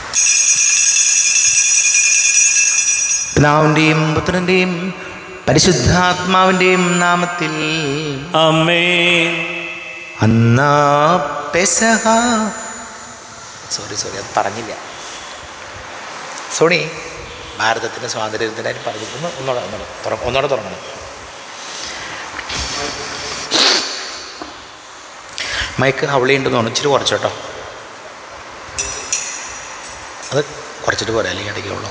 പിതാവിൻ്റെയും പുത്രൻ്റെയും പരിശുദ്ധാത്മാവിൻ്റെയും നാമത്തിൽ അമ്മേ അന്നാ പെസഹ സോറി സോറി അത് പറഞ്ഞില്ല സോണി ഭാരതത്തിൻ്റെ സ്വാതന്ത്ര്യത്തിനായിട്ട് പറഞ്ഞിരുന്നു ഒന്നോടെ ഒന്നോടെ തുറ- ഒന്നോടെ തുറക്കണം മയക്ക് അവളിയുണ്ടെന്ന് തോന്നുന്നു ഇച്ചിരി കുറച്ചോട്ടോ അത് കുറച്ചിട്ട് പോരാ അല്ലെങ്കിൽ ഇടയ്ക്കുള്ളൂ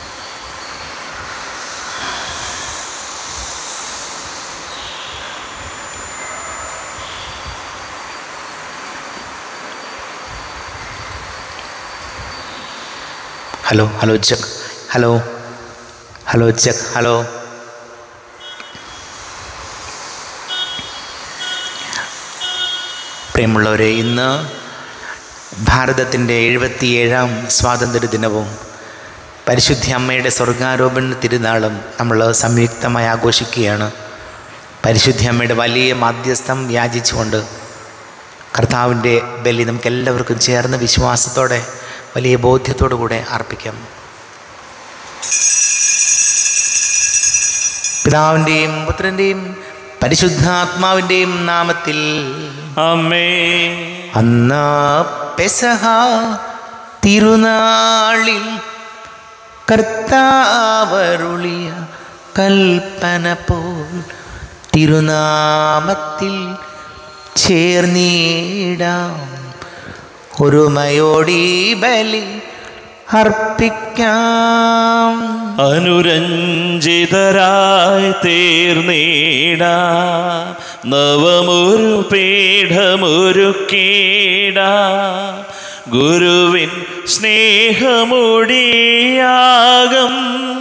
hello hello check hello hello check hello പ്രിയമുള്ളവരെ ഇന്ന് ഭാരതത്തിൻ്റെ എഴുപത്തിയേഴാം സ്വാതന്ത്ര്യ ദിനവും പരിശുദ്ധ അമ്മയുടെ സ്വർഗാരോപണ തിരുനാളും നമ്മൾ സംയുക്തമായി ആഘോഷിക്കുകയാണ് പരിശുദ്ധ അമ്മയുടെ വലിയ മാധ്യസ്ഥം യാചിച്ചുകൊണ്ട് കർത്താവിൻ്റെ ബലി നമുക്ക് എല്ലാവർക്കും ചേർന്ന് വിശ്വാസത്തോടെ വലിയ ബോധ്യത്തോടു കൂടെ അർപ്പിക്കാം പിതാവിൻ്റെയും പുത്രൻ്റെയും പരിശുദ്ധാത്മാവിൻ്റെയും നാമത്തിൽ അമ്മേ അന്നാ പെസഹ തിരുനാളിൽ കർത്താവരുളിയ കൽപ്പന പോൽ തിരുനാമത്തിൽ ചേർന്നിടാം ഒരുമയോടി ബലി അർപ്പിക്കാം അനുരഞ്ജിതരായി തീർന്നീട നവമൊരു പീഠമൊരുക്കീട ഗുരുവിൻ സ്നേഹമൊടിയാകം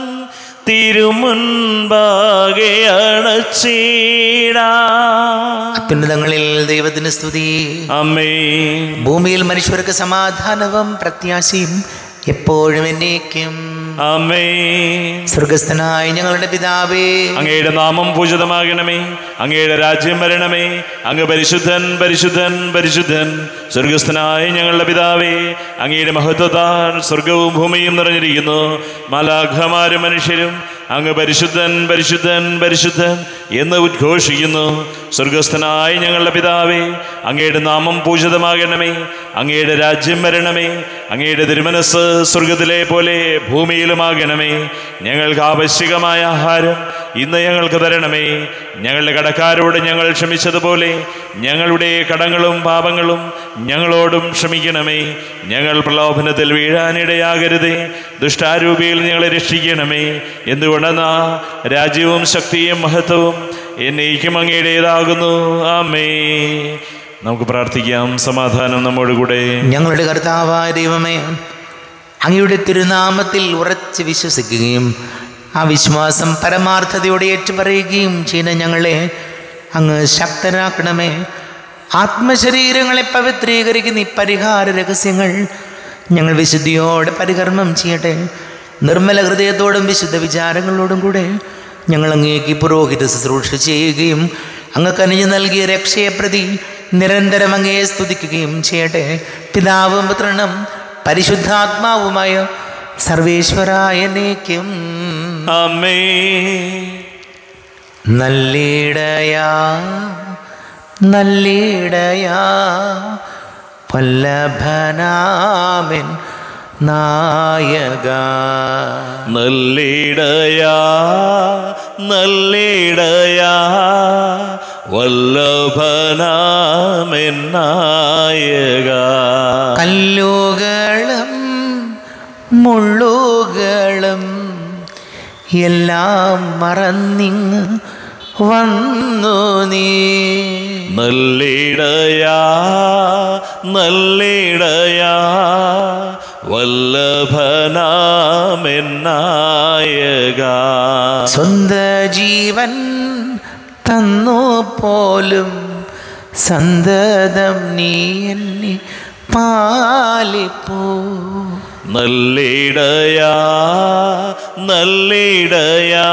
തിരുമുൻപാകെ അണച്ചീട അത്യുന്നതങ്ങളിൽ ദൈവത്തിന് സ്തുതി അമ്മേ ഭൂമിയിൽ മനുഷ്യർക്ക് സമാധാനവും പ്രത്യാശയും എപ്പോഴും എന്നേക്കും അമ്മേ സ്വർഗസ്ഥനായ ഞങ്ങളുടെ പിതാവേ അങ്ങയുടെ നാമം പൂജിതമാകണമേ അങ്ങയുടെ രാജ്യം വരണമേ അങ്ങ് പരിശുദ്ധൻ പരിശുദ്ധൻ പരിശുദ്ധൻ സ്വർഗസ്ഥനായ ഞങ്ങളുടെ പിതാവേ അങ്ങയുടെ മഹത്വത്താൽ സ്വർഗവും ഭൂമിയും നിറഞ്ഞിരിക്കുന്നു മലാഘമാരും മനുഷ്യരും അങ്ങ് പരിശുദ്ധൻ പരിശുദ്ധൻ പരിശുദ്ധൻ എന്ന് ഉദ്ഘോഷിക്കുന്നു സ്വർഗസ്ഥനായ ഞങ്ങളുടെ പിതാവേ അങ്ങയുടെ നാമം പൂജിതമാകണമേ അങ്ങയുടെ രാജ്യം വരണമേ അങ്ങയുടെ തിരുമനസ് സ്വർഗത്തിലെ പോലെ ഭൂമിയിലുമാകണമേ ഞങ്ങൾക്ക് ആവശ്യകമായ ആഹാരം ഇന്ന് ഞങ്ങൾക്ക് തരണമേ ഞങ്ങളുടെ കടക്കാരോട് ഞങ്ങൾ ക്ഷമിച്ചതുപോലെ ഞങ്ങളുടെ കടങ്ങളും പാപങ്ങളും ഞങ്ങളോടും ക്ഷമിക്കണമേ ഞങ്ങൾ പ്രലോഭനത്തിൽ വീഴാനിടയാകരുതേ ദുഷ്ടാരൂപിയിൽ ഞങ്ങളെ രക്ഷിക്കണമേ എന്തുകൊണ്ടെന്നാ രാജ്യവും ശക്തിയും മഹത്വവും എന്നേക്കും അങ്ങയുടേതാകുന്നു ആമേ നമുക്ക് പ്രാർത്ഥിക്കാം സമാധാനം നമ്മോടുകൂടെ ഞങ്ങളുടെ കർത്താവായ ദൈവമേ അങ്ങയുടെ തിരുനാമത്തിൽ ഉറച്ച് വിശ്വസിക്കുകയും ആ വിശ്വാസം പരമാർത്ഥതയോടെ ഏറ്റുപറയുകയും ചെയ്യുന്ന ഞങ്ങളെ അങ്ങ് ശക്തരാക്കണമേ ആത്മശരീരങ്ങളെ പവിത്രീകരിക്കുന്ന ഈ പരിഹാര രഹസ്യങ്ങൾ ഞങ്ങൾ വിശുദ്ധിയോടെ പരികർമ്മം ചെയ്യട്ടെ നിർമ്മല ഹൃദയത്തോടും വിശുദ്ധ വിചാരങ്ങളോടും കൂടെ ഞങ്ങൾ അങ്ങേക്ക് പുരോഹിത ശുശ്രൂഷ ചെയ്യുകയും അങ്ങ് കനിഞ്ഞു നൽകിയ രക്ഷയെ പ്രതി നിരന്തരം അങ്ങയെ സ്തുതിക്കുകയും ചെയ്യട്ടെ പിതാവും പുത്രനും പരിശുദ്ധാത്മാവുമായ സർവേശ്വരായ നേക്കും ആമേ നല്ലിടയാ നല്ലിടയാ വല്ലഭനാമൻ നായക നല്ലിടയാ നല്ലിടയാ വല്ലഭനാമെന്നായക കല്ലുകളും മുള്ളുകളും എല്ലാം മറന്നിങ് വന്നു നീ നല്ലിടയാ നല്ലിടയാ വല്ലഭനാമെന്നായക സ്വന്ത ജീവൻ തന്നു പോലും സന്തതം നീ എന്നെ പാലിപ്പോ നല്ലിടയാ നല്ലിടയാ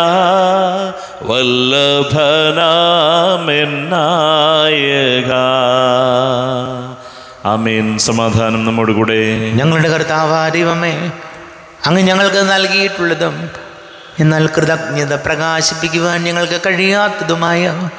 വല്ലഭനാമെന്നായക ആമേൻ സമാധാനം നമ്മോട് കൂടെ ഞങ്ങളുടെ കർത്താവാ ദൈവമേ അങ്ങ് ഞങ്ങൾക്ക് നൽകിയിട്ടുള്ളതും എന്നാൽ കൃതജ്ഞത പ്രകാശിപ്പിക്കുവാൻ ഞങ്ങൾക്ക് കഴിയാത്തതുമായ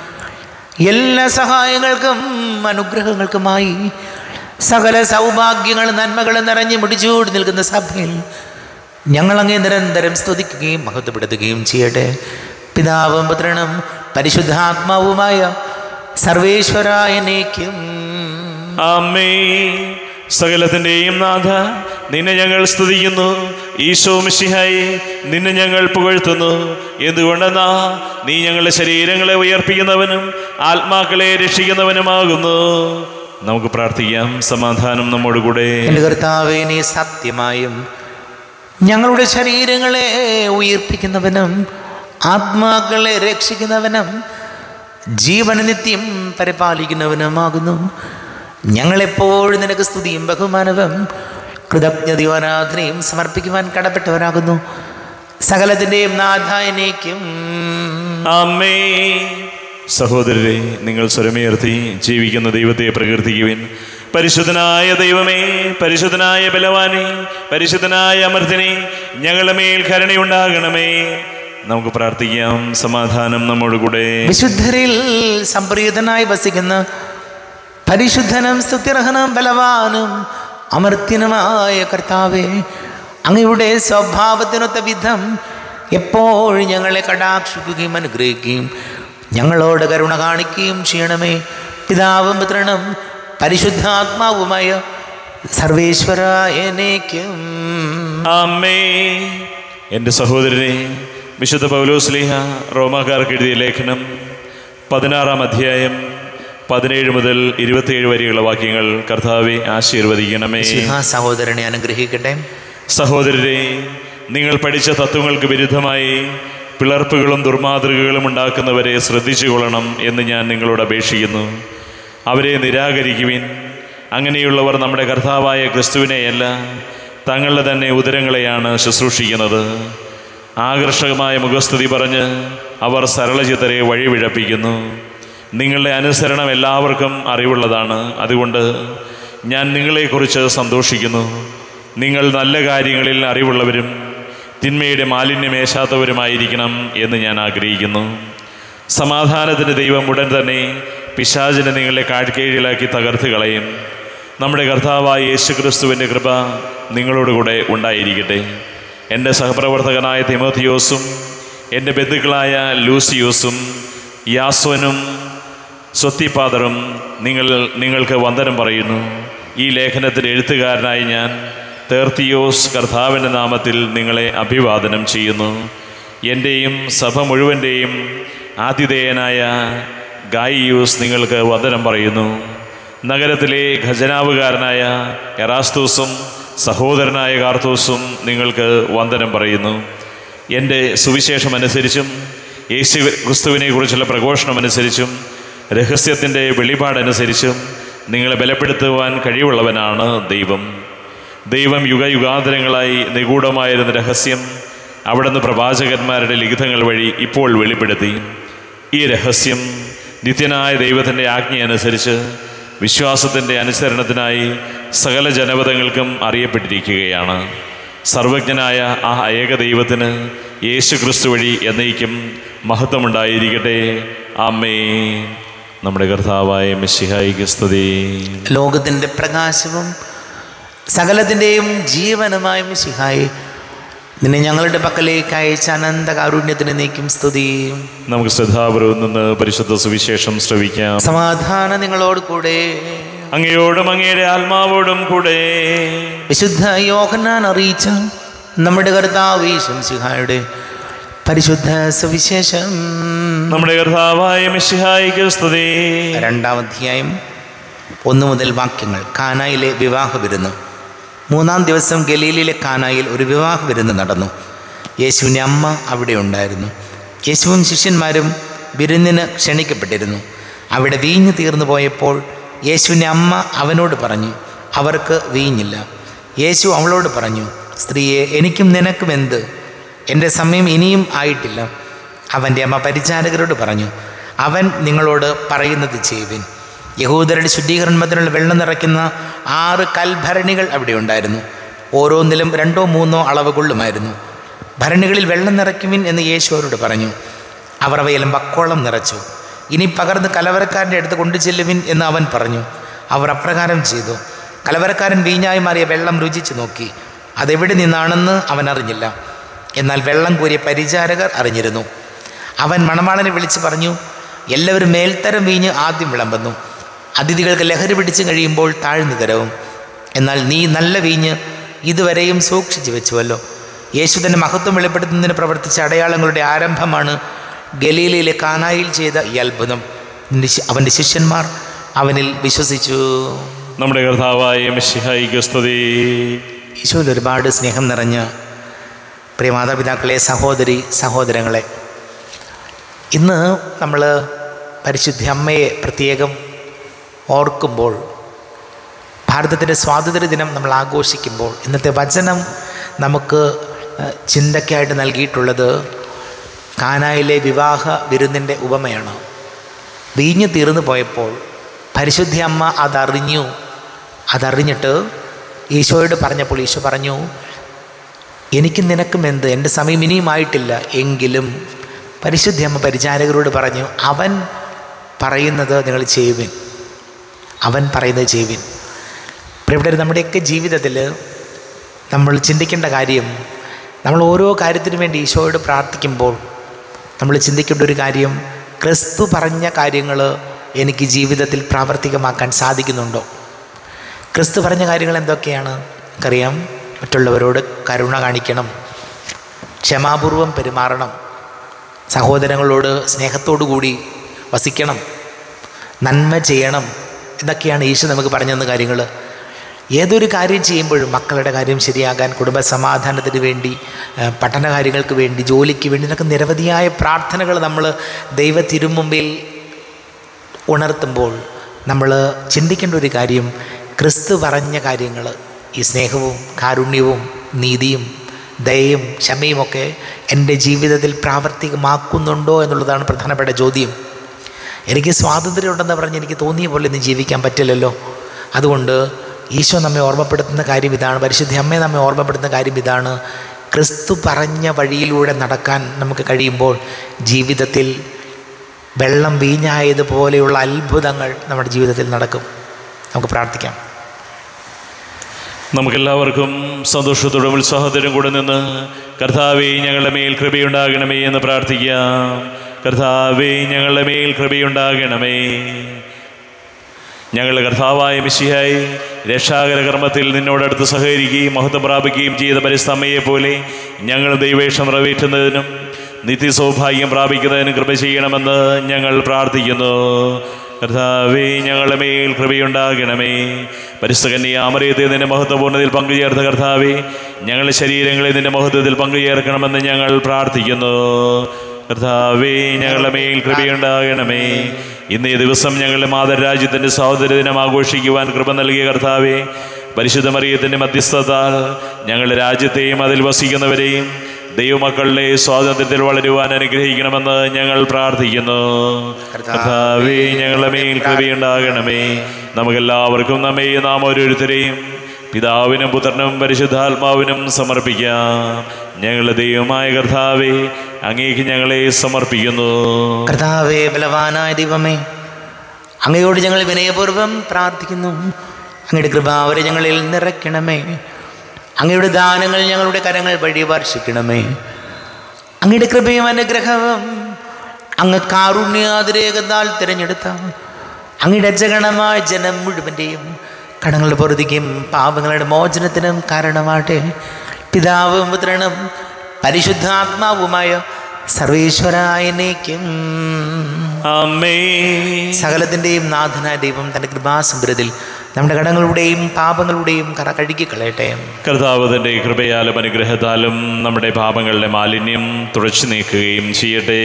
എല്ലാ സഹായങ്ങൾക്കും അനുഗ്രഹങ്ങൾക്കുമായി സകല സൗഭാഗ്യങ്ങൾ നന്മകൾ നിറഞ്ഞു മുടിച്ചൂടി നിൽക്കുന്ന സഭയിൽ ഞങ്ങളങ്ങേ നിരന്തരം സ്തുതിക്കുകയും മഹത്വപ്പെടുത്തുകയും ചെയ്യട്ടെ പിതാവും പുത്രനും പരിശുദ്ധാത്മാവുമായ സർവേശ്വരായനേക്കും ആമേ സകലത്തിൻ്റെയും നാഥ നിന്നെ ഞങ്ങൾ സ്തുതിക്കുന്നു ഈശോ മിശിഹായി നിന്നെ ഞങ്ങൾ പുകഴ്ത്തുന്നു എന്തുകൊണ്ടെന്നാ നീ ഞങ്ങളുടെ ശരീരങ്ങളെ ഉയർപ്പിക്കുന്നവനും ആത്മാക്കളെ രക്ഷിക്കുന്നവനുമാകുന്നു നമുക്ക് പ്രാർത്ഥിക്കാം സമാധാനം നമ്മോട് കൂടെ എൻ്റെ കർത്താവേ നീ സത്യമായും ഞങ്ങളുടെ ശരീരങ്ങളെ ഉയർപ്പിക്കുന്നവനും ആത്മാക്കളെ രക്ഷിക്കുന്നവനും ജീവന നിത്യം പരിപാലിക്കുന്നവനുമാകുന്നു ഞങ്ങളെപ്പോഴും നിനക്ക് സ്തുതിയും ബഹുമാനവും കൃതജ്ഞതയും ആരാധനയും സമർപ്പിക്കുവാൻ കടപ്പെട്ടവരാകുന്നു സകലത്തിൻ്റെയും നാഥായനേക്കും അമ്മേ സഹോദരരെ നിങ്ങൾ സ്വരമുയർത്തി ജീവിക്കുന്ന ദൈവത്തെ പ്രകീർത്തിക്കുവിൻ പരിശുദ്ധനായ ദൈവമേ പരിശുദ്ധനായ ബലവാനെ പരിശുദ്ധനായ അമർത്തിനെ ഞങ്ങളുടെ മേൽ കരുണയുണ്ടാകണമേ നമുക്ക് പ്രാർത്ഥിക്കാം സമാധാനം നമ്മോട് കൂടെ വിശുദ്ധരിൽ സംപ്രീതനായി വസിക്കുന്ന പരിശുദ്ധനും സ്തുത്യർഹനും ബലവാനും അമർത്യനുമായ കർത്താവെ അങ്ങയുടെ സ്വഭാവത്തിനൊത്ത വിധം എപ്പോഴും ഞങ്ങളെ കടാക്ഷിക്കുകയും അനുഗ്രഹിക്കുകയും ഞങ്ങളോട് കരുണ കാണിക്കുകയും ചെയ്യണമേ പിതാവും പുത്രനും പരിശുദ്ധാത്മാവുമായ സർവേശ്വരായനേക്കും അമ്മേ എൻ്റെ സഹോദരനെ വിശുദ്ധ പൗലോസ്ലിഹ റോമാക്കാർക്ക് എഴുതിയ ലേഖനം പതിനാറാം അധ്യായം പതിനേഴ് മുതൽ ഇരുപത്തിയേഴ് വരെയുള്ള വാക്യങ്ങൾ കർത്താവെ ആശീർവദിക്കണമേ ആ സഹോദരനെ അനുഗ്രഹിക്കട്ടെ സഹോദരരെ നിങ്ങൾ പഠിച്ച തത്വങ്ങൾക്ക് വിരുദ്ധമായി പിളർപ്പുകളും ദുർമാതൃകകളും ഉണ്ടാക്കുന്നവരെ ശ്രദ്ധിച്ചു കൊള്ളണം എന്ന് ഞാൻ നിങ്ങളോട് അപേക്ഷിക്കുന്നു അവരെ നിരാകരിക്കുവിൻ അങ്ങനെയുള്ളവർ നമ്മുടെ കർത്താവായ ക്രിസ്തുവിനെയല്ല തങ്ങളുടെ തന്നെ ഉദരങ്ങളെയാണ് ശുശ്രൂഷിക്കുന്നത് ആകർഷകമായ മുഖസ്തുതി പറഞ്ഞ് അവർ സരളചിത്തരെ വഴിവിഴപ്പിക്കുന്നു നിങ്ങളുടെ അനുസരണം എല്ലാവർക്കും അറിവുള്ളതാണ് അതുകൊണ്ട് ഞാൻ നിങ്ങളെക്കുറിച്ച് സന്തോഷിക്കുന്നു നിങ്ങൾ നല്ല കാര്യങ്ങളിൽ അറിവുള്ളവരും തിന്മയുടെ മാലിന്യമേശാത്തവരുമായിരിക്കണം എന്ന് ഞാൻ ആഗ്രഹിക്കുന്നു സമാധാനത്തിൻ്റെ ദൈവം ഉടൻ തന്നെ പിശാചിനെ നിങ്ങളെ കാഴ്കീഴിലാക്കി തകർത്ത് കളയും നമ്മുടെ കർത്താവായ യേശു ക്രിസ്തുവിൻ്റെ കൃപ നിങ്ങളോടുകൂടെ ഉണ്ടായിരിക്കട്ടെ എൻ്റെ സഹപ്രവർത്തകനായ തിമോത്തിയോസും എൻ്റെ ബന്ധുക്കളായ ലൂസിയോസും യാസ്വനും സ്വത്തിപ്പാദറും നിങ്ങൾ നിങ്ങൾക്ക് വന്ദനം പറയുന്നു ഈ ലേഖനത്തിൻ്റെ എഴുത്തുകാരനായി ഞാൻ തേർത്തിയോസ് കർത്താവിൻ്റെ നാമത്തിൽ നിങ്ങളെ അഭിവാദനം ചെയ്യുന്നു എൻ്റെയും സഭ മുഴുവൻ്റെയും ആതിഥേയനായ ഗായിയൂസ് നിങ്ങൾക്ക് വന്ദനം പറയുന്നു നഗരത്തിലെ ഖജനാവുകാരനായ എറാസ്തൂസും സഹോദരനായ കാർത്തൂസും നിങ്ങൾക്ക് വന്ദനം പറയുന്നു എൻ്റെ സുവിശേഷമനുസരിച്ചും യേശു ക്രിസ്തുവിനെ കുറിച്ചുള്ള പ്രഘോഷണമനുസരിച്ചും രഹസ്യത്തിൻ്റെ വെളിപാടനുസരിച്ചും നിങ്ങളെ ബലപ്പെടുത്തുവാൻ കഴിവുള്ളവനാണ് ദൈവം ദൈവം യുഗയുഗാന്തരങ്ങളായി നിഗൂഢമായിരുന്ന രഹസ്യം അവിടുന്ന് പ്രവാചകന്മാരുടെ ലിഖിതങ്ങൾ വഴി ഇപ്പോൾ വെളിപ്പെടുത്തി ഈ രഹസ്യം നിത്യനായ ദൈവത്തിൻ്റെ ആജ്ഞയനുസരിച്ച് വിശ്വാസത്തിൻ്റെ അനുസരണത്തിനായി സകല ജനപദങ്ങൾക്കും അറിയപ്പെട്ടിരിക്കുകയാണ് സർവജ്ഞനായ ആ ഏക ദൈവത്തിന് യേശു ക്രിസ്തു വഴി എന്നേക്കും മഹത്വമുണ്ടായിരിക്കട്ടെ അമ്മേ നമ്മുടെ കർത്താവായ മെസ്സിഹായിക്ക് സ്തുതി ലോകത്തിൻ്റെ പ്രകാശവും സകലത്തിൻ്റെയും ജീവനുമായ മിശിഹായി നിന്നെ ഞങ്ങളുടെ പക്കലേക്ക് അയച്ച അനന്ത കാരുണ്യത്തിന് നീക്കും സ്തുതി നമുക്ക് ശ്രദ്ധാപുരവും നിന്ന് പരിശുദ്ധ സുവിശേഷം ശ്രവിക്കാം സമാധാനം നിങ്ങളോട് കൂടെ അങ്ങയോടും അങ്ങയുടെ ആത്മാവോടും കൂടെ വിശുദ്ധ യോഹന്നാൻ അറിയിച്ച നമ്മുടെ കർത്താവ് ശംസിഹായുടെ പരിശുദ്ധ സുവിശേഷം നമ്മുടെ കർത്താവായ മെസ്സിഹായിക്ക് സ്തുതി രണ്ടാം അധ്യായം ഒന്ന് മുതൽ വാക്യങ്ങൾ കാനായിലെ വിവാഹ വിരുന്ന് മൂന്നാം ദിവസം ഗലീലിലെ കാനായിൽ ഒരു വിവാഹ വിരുന്ന് നടന്നു യേശുവിൻ്റെ അമ്മ അവിടെ ഉണ്ടായിരുന്നു യേശുവും ശിഷ്യന്മാരും വിരുന്നിന് ക്ഷണിക്കപ്പെട്ടിരുന്നു അവിടെ വീഞ്ഞ് തീർന്നു പോയപ്പോൾ യേശുവിൻ്റെ അമ്മ അവനോട് പറഞ്ഞു അവർക്ക് വീഞ്ഞില്ല യേശു അവളോട് പറഞ്ഞു സ്ത്രീയെ എനിക്കും നിനക്കും എന്ത് എൻ്റെ സമയം ഇനിയും ആയിട്ടില്ല അവൻ്റെ അമ്മ പരിചാരകരോട് പറഞ്ഞു അവൻ നിങ്ങളോട് പറയുന്നത് ചെയ്യുവിൻ യഹൂദരുടെ ശുദ്ധീകരണത്തിനുള്ള വെള്ളം നിറയ്ക്കുന്ന ആറ് കൽഭരണികൾ അവിടെ ഉണ്ടായിരുന്നു ഓരോന്നിലും രണ്ടോ മൂന്നോ അളവ് കൊള്ളുമായിരുന്നു ഭരണികളിൽ വെള്ളം നിറയ്ക്കുവിൻ എന്ന് യേശു അവരോട് പറഞ്ഞു അവർ അവയെല്ലാം വക്കോളം നിറച്ചു ഇനി പകർന്ന് കലവരക്കാരൻ്റെ അടുത്ത് കൊണ്ടു ചെല്ലുവിൻ എന്ന് അവൻ പറഞ്ഞു അവർ അപ്രകാരം ചെയ്തു കലവരക്കാരൻ വീഞ്ഞായി മാറിയ വെള്ളം രുചിച്ചു നോക്കി അതെവിടെ നിന്നാണെന്ന് അവൻ അറിഞ്ഞില്ല എന്നാൽ വെള്ളം കോരിയ പരിചാരകർ അറിഞ്ഞിരുന്നു അവൻ മണവാളനെ വിളിച്ച് പറഞ്ഞു എല്ലാവരും മേൽത്തരം വീഞ്ഞ് ആദ്യം വിളമ്പുന്നു അതിഥികൾക്ക് ലഹരി പിടിച്ചു കഴിയുമ്പോൾ താഴ്ന്നു തരവും എന്നാൽ നീ നല്ല വീഞ്ഞ് ഇതുവരെയും സൂക്ഷിച്ചു വെച്ചുവല്ലോ യേശു തൻ്റെ മഹത്വം വെളിപ്പെടുത്തുന്നതിന് പ്രവർത്തിച്ച അടയാളങ്ങളുടെ ആരംഭമാണ് ഗലീലയിലെ കാനായിൽ ചെയ്ത ഈ അത്ഭുതം നിന്റെ ശി- അവൻ്റെ ശിഷ്യന്മാർ അവനിൽ വിശ്വസിച്ചു നമ്മുടെ കർത്താവായ മിശിഹായിക്ക് സ്തുതി ഈശോയിൽ ഒരുപാട് സ്നേഹം നിറഞ്ഞ പ്രിയ മാതാപിതാക്കളെ സഹോദരി സഹോദരങ്ങളെ ഇന്ന് നമ്മൾ പരിശുദ്ധ അമ്മയെ പ്രത്യേകം ഓർക്കുമ്പോൾ ഭാരതത്തിൻ്റെ സ്വാതന്ത്ര്യ ദിനം നമ്മൾ ആഘോഷിക്കുമ്പോൾ ഇന്നത്തെ വചനം നമുക്ക് ഏഹ്, ചിന്തയ്ക്കായിട്ട് നൽകിയിട്ടുള്ളത് കാനായിലെ വിവാഹ വിരുന്നിൻ്റെ ഉപമയാണ് വീഞ്ഞ് തീർന്നു പോയപ്പോൾ പരിശുദ്ധ അമ്മ അതറിഞ്ഞു അതറിഞ്ഞിട്ട് ഈശോയോട് പറഞ്ഞപ്പോൾ ഈശോ പറഞ്ഞു എനിക്ക് നിനക്കും എന്ത് എൻ്റെ സമയം ഇനിയുമായിട്ടില്ല എങ്കിലും പരിശുദ്ധ അമ്മ പരിചാരകരോട് പറഞ്ഞു അവൻ പറയുന്നത് നിങ്ങൾ ചെയ്യുവിൻ അവൻ പറയുന്നത് ചെയ്യുവിൻ പ്രിയപ്പെട്ടവർ നമ്മുടെയൊക്കെ ജീവിതത്തിൽ നമ്മൾ ചിന്തിക്കേണ്ട കാര്യം നമ്മൾ ഓരോ കാര്യത്തിനു വേണ്ടി ഈശോയോട് പ്രാർത്ഥിക്കുമ്പോൾ നമ്മൾ ചിന്തിക്കേണ്ട ഒരു കാര്യം ക്രിസ്തു പറഞ്ഞ കാര്യങ്ങൾ എനിക്ക് ജീവിതത്തിൽ പ്രാവർത്തികമാക്കാൻ സാധിക്കുന്നുണ്ടോ ക്രിസ്തു പറഞ്ഞ കാര്യങ്ങൾ എന്തൊക്കെയാണ് നമുക്കറിയാം മറ്റുള്ളവരോട് കരുണ കാണിക്കണം ക്ഷമാപൂർവം പെരുമാറണം സഹോദരങ്ങളോട് സ്നേഹത്തോടു കൂടി വസിക്കണം നന്മ ചെയ്യണം ഇതൊക്കെയാണ് ഈശോ നമുക്ക് പറഞ്ഞു തന്ന കാര്യങ്ങൾ ഏതൊരു കാര്യം ചെയ്യുമ്പോഴും മക്കളുടെ കാര്യം ശരിയാകാൻ കുടുംബ സമാധാനത്തിന് വേണ്ടി ഏഹ്, പഠന കാര്യങ്ങൾക്ക് വേണ്ടി ജോലിക്ക് വേണ്ടി ഇതൊക്കെ നിരവധിയായ പ്രാർത്ഥനകൾ നമ്മൾ ദൈവ തിരുമുമ്പിൽ ഉണർത്തുമ്പോൾ നമ്മൾ ചിന്തിക്കേണ്ട ഒരു കാര്യം ക്രിസ്തു പറഞ്ഞ കാര്യങ്ങൾ ഈ സ്നേഹവും കാരുണ്യവും നീതിയും ദയയും ക്ഷമയുമൊക്കെ എൻ്റെ ജീവിതത്തിൽ പ്രാവർത്തികമാക്കുന്നുണ്ടോ എന്നുള്ളതാണ് പ്രധാനപ്പെട്ട ചോദ്യം എനിക്ക് സ്വാതന്ത്ര്യം ഉണ്ടെന്ന് പറഞ്ഞ് എനിക്ക് തോന്നിയ പോലെ ഒന്നും ജീവിക്കാൻ പറ്റില്ലല്ലോ അതുകൊണ്ട് ഈശോ നമ്മെ ഓർമ്മപ്പെടുത്തുന്ന കാര്യം ഇതാണ് പരിശുദ്ധ അമ്മയെ നമ്മെ ഓർമ്മപ്പെടുത്തുന്ന കാര്യം ഇതാണ് ക്രിസ്തു പറഞ്ഞ വഴിയിലൂടെ നടക്കാൻ നമുക്ക് കഴിയുമ്പോൾ ജീവിതത്തിൽ വെള്ളം വീഞ്ഞായതുപോലെയുള്ള അത്ഭുതങ്ങൾ നമ്മുടെ ജീവിതത്തിൽ നടക്കും നമുക്ക് പ്രാർത്ഥിക്കാം നമുക്കെല്ലാവർക്കും സന്തോഷത്തോടും ഉത്സാഹത്തോടും കൂടെ നിന്ന് കർത്താവെ ഞങ്ങളുടെ മേൽ കൃപയുണ്ടാകണമേ എന്ന് പ്രാർത്ഥിക്കാം കർത്താവെ ഞങ്ങളുടെ മേൽ കൃപയുണ്ടാകണമേ ഞങ്ങളുടെ കർത്താവായ മിശിഹായി രക്ഷാകര കർമ്മത്തിൽ നിന്നോടടുത്ത് സഹകരിക്കുകയും മഹത്വം പ്രാപിക്കുകയും ചെയ്ത പരിസ്ഥമ്മയെ പോലെ ഞങ്ങൾ ദൈവേഷം നിറവേറ്റുന്നതിനും നിത്യസൗഭാഗ്യം പ്രാപിക്കുന്നതിനും കൃപ ചെയ്യണമെന്ന് ഞങ്ങൾ പ്രാർത്ഥിക്കുന്നു കർത്താവേ ഞങ്ങളുടെ മേൽ കൃപയുണ്ടാകണമേ പരിസ്ഥകന്യാമറിയത്തെ നിന്റെ മഹത്വപൂർണ്ണതയിൽ പങ്കുചേർത്ത കർത്താവേ ഞങ്ങളുടെ ശരീരങ്ങളെ നിന്റെ മഹത്വത്തിൽ പങ്കുചേർക്കണമെന്ന് ഞങ്ങൾ പ്രാർത്ഥിക്കുന്നു കർത്താവേ ഞങ്ങളുടെ മേൽ കൃപയുണ്ടാകണമേ ഇന്ന് ഈ ദിവസം ഞങ്ങളുടെ മാതൃരാജ്യത്തിൻ്റെ സ്വാതന്ത്ര്യ ദിനം ആഘോഷിക്കുവാൻ കൃപ നൽകിയ കർത്താവേ പരിശുദ്ധ മറിയത്തിൻ്റെ മധ്യസ്ഥതാൽ ഞങ്ങളുടെ രാജ്യത്തെയും അതിൽ വസിക്കുന്നവരെയും ദൈവമക്കളുടെ സ്വാതന്ത്ര്യത്തിൽ വളരുവാൻ അനുഗ്രഹിക്കണമെന്ന് ഞങ്ങൾ പ്രാർത്ഥിക്കുന്നു കർത്താവേ ഞങ്ങളുടെ മേൽ കൃപയുണ്ടാകണമേ നമുക്കെല്ലാവർക്കും നമ്മെ നാം ഓരോരുത്തരെയും പിതാവിനും പുത്രനും പരിശുദ്ധാത്മാവിനും സമർപ്പിക്കാം ഞങ്ങളുടെ ദൈവമായ കർത്താവേ അങ്ങേക്ക് ഞങ്ങളെ സമർപ്പിക്കുന്നു കർത്താവേ ബലവാനായ ദൈവമേ അങ്ങയോട് ഞങ്ങൾ വിനയപൂർവ്വം പ്രാർത്ഥിക്കുന്നു അങ്ങയുടെ കൃപാവരെ ഞങ്ങളിൽ നിറയ്ക്കണമേ അങ്ങയുടെ ദാനങ്ങൾ ഞങ്ങളുടെ കരങ്ങൾ വഴി വർഷിക്കണമേ അങ്ങയുടെ കൃപയും അനുഗ്രഹവും അങ്ങ് കാരുണ്യാതിരേകതാൽ തിരഞ്ഞെടുത്ത അങ്ങയുടെ അജഗണമായ ജനം മുഴുവൻ്റെയും കടങ്ങളുടെ പൊറുതിക്കും പാപങ്ങളുടെ മോചനത്തിനും കാരണമാട്ടെ പിതാവും പുത്രനും പരിശുദ്ധാത്മാവുമായ സർവേശ്വരായനേക്കും അമ്മേ സകലത്തിൻ്റെയും നാഥനായ ദൈവം തൻ്റെ കൃപാസമ്പരത്തിൽ നമ്മുടെ കടങ്ങളുടെയും പാപങ്ങളുടെയും കറ കഴുകി കളയട്ടെ കർത്താവ് തൻ്റെ കൃപയാലും അനുഗ്രഹത്താലും നമ്മുടെ പാപങ്ങളുടെ മാലിന്യം തുടച്ചു നീക്കുകയും ചെയ്യട്ടെ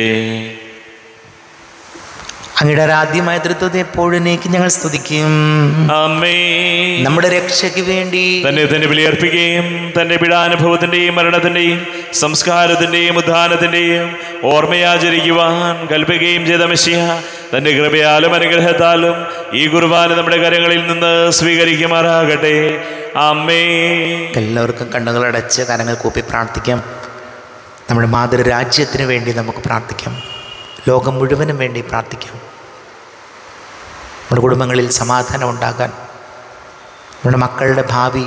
അങ്ങയുടെ ആരാധ്യമായ തൃത്വത്തെ എപ്പോഴേക്ക് ഞങ്ങൾ സ്തുതിക്കും അമ്മേ നമ്മുടെ രക്ഷയ്ക്ക് വേണ്ടി തന്നെ തന്നെ ബലിയർപ്പിക്കുകയും തന്റെ പീഡാനുഭവത്തിന്റെയും മരണത്തിന്റെയും സംസ്കാരത്തിൻ്റെയും ഉദ്ധാനത്തിൻ്റെയും ഓർമ്മയാചരിക്കുവാൻ കൽപ്പിക്കുകയും ചെയ്ത മെസ്സിയ തൻ്റെ കൃപയാലും അനുഗ്രഹത്താലും ഈ കുർബാന നമ്മുടെ കരങ്ങളിൽ നിന്ന് സ്വീകരിക്കുമാറാകട്ടെ അമ്മേ എല്ലാവർക്കും കണ്ണുകളടച്ച് കരങ്ങൾ കൂപ്പി പ്രാർത്ഥിക്കാം നമ്മുടെ മാതൃരാജ്യത്തിന് വേണ്ടി നമുക്ക് പ്രാർത്ഥിക്കാം ലോകം മുഴുവനും വേണ്ടി പ്രാർത്ഥിക്കാം നമ്മുടെ കുടുംബങ്ങളിൽ സമാധാനം ഉണ്ടാകാൻ നമ്മുടെ മക്കളുടെ ഭാവി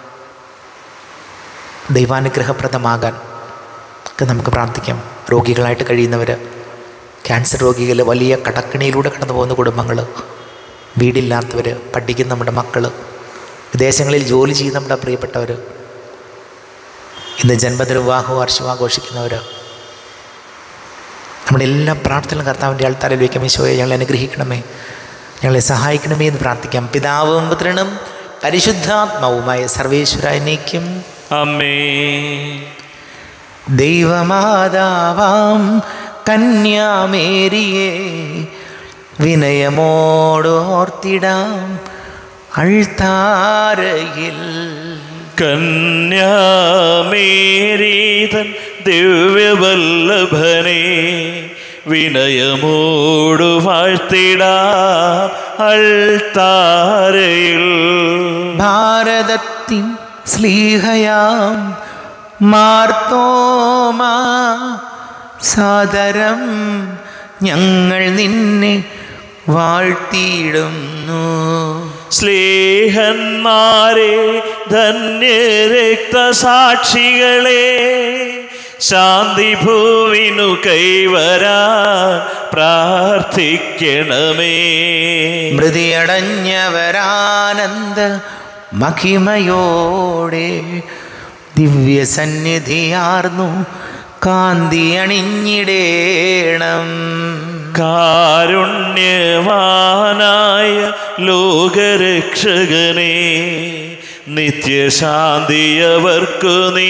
ദൈവാനുഗ്രഹപ്രദമാകാൻ ഒക്കെ നമുക്ക് പ്രാർത്ഥിക്കാം രോഗികളായിട്ട് കഴിയുന്നവർ ക്യാൻസർ രോഗികൾ വലിയ കടക്കിണിയിലൂടെ കടന്നു പോകുന്ന കുടുംബങ്ങൾ വീടില്ലാത്തവർ പഠിക്കുന്ന നമ്മുടെ മക്കൾ വിദേശങ്ങളിൽ ജോലി ചെയ്യുന്ന നമ്മുടെ പ്രിയപ്പെട്ടവർ ഇന്ന് ജന്മദിന വിവാഹ വാർഷികം ആഘോഷിക്കുന്നവർ നമ്മുടെ എല്ലാ പ്രാർത്ഥനകളും കർത്താവിൻ്റെ ആൾത്താരിൽ വയ്ക്കാം ഈശോയെ ഞങ്ങളെ അനുഗ്രഹിക്കണമേ ഞങ്ങളെ സഹായിക്കണമേ എന്ന് പ്രാർത്ഥിക്കാം പിതാവും പുത്രനും പരിശുദ്ധാത്മാവുമായ സർവേശ്വരനേക്കും അമ്മേ ദൈവമാതാവാം കന്യാമേരിയെ വിനയമോടോർത്തിടാം അൾത്താരയിൽ കന്യാമേരീതൻ ദിവ്യവല്ലഭനെ വിനയമോടു വാഴ്ത്തിടാം അൾത്താരയിൽ ഭാരതത്തിൻ സ്ലീഹയാം മാർത്തോമാ സാദരം ഞങ്ങൾ നിന്നെ വാഴ്ത്തിയിടുന്നു സ്ലേഹന്മാരെ ധന്യരക്തസാക്ഷികളെ ശാന്തി ഭൂവിനു കൈവരാൻ പ്രാർത്ഥിക്കണമേ മൃതിയടഞ്ഞവരാനന്ദ മഹിമയോടെ ദിവ്യസന്നിധിയാർന്നു കാന്തി അണിഞ്ഞിടേണം കാരുണ്യവാനായ ലോകരക്ഷകനെ നിത്യശാന്തിയവർക്കു നീ